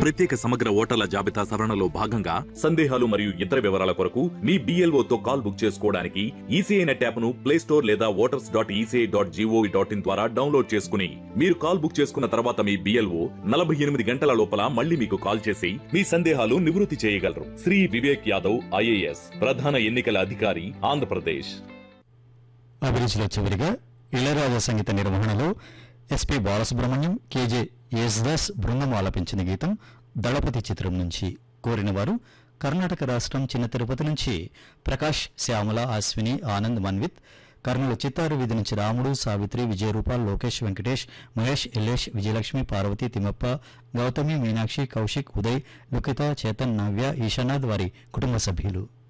ప్రత్యేక సమగ్ర ఓటర్ల జాబితా సవరణలో భాగంగా సందేహాలు మరియు ఇతర వివరాల కొరకు మీ BLO తో కాల్ బుక్ చేసుకోవడానికి ఈసీఐ నెట్ యాప్ ను ప్లే స్టోర్ లేదా voters dot ECI dot gov dot in ద్వారా డౌన్లోడ్ చేసుకుని మీరు కాల్ బుక్ చేసుకున్న తర్వాత మీ బిఎల్ఓ నలభై ఎనిమిది గంటల లోపల మళ్ళీ మీకు కాల్ చేసి మీ సందేహాలు నివృత్తి చేయగలరు శ్రీ వివేక్ యాదవ్ ఐఏఎస్ ప్రధాన ఎన్నికల అధికారి ఆంధ్రప్రదేశ్ అభిరుచిలో చివరిగా ఇళయరాజా సంగీత నిర్వహణలో ఎస్పి బాలసుబ్రహ్మణ్యం కేజే యేసుదాస్ బృందం ఆలపించిన గీతం దళపతి చిత్రం నుంచి కోరిన వారు కర్ణాటక రాష్ట్రం చిన్న తిరుపతి నుంచి ప్రకాష్ శ్యామల అశ్విని ఆనంద్ మన్విత్ కర్నూలు చిత్తారు వీధి నుంచి రాముడు సావిత్రి విజయరూపాల్ లోకేష్ వెంకటేష్ మహేష్ ఎల్లేష్ విజయలక్ష్మి పార్వతి తిమ్మప్ప గౌతమి మీనాక్షి కౌశిక్ ఉదయ్ లుకిత చేతన్ నవ్య ఈశానాథ్ వారి కుటుంబ సభ్యులు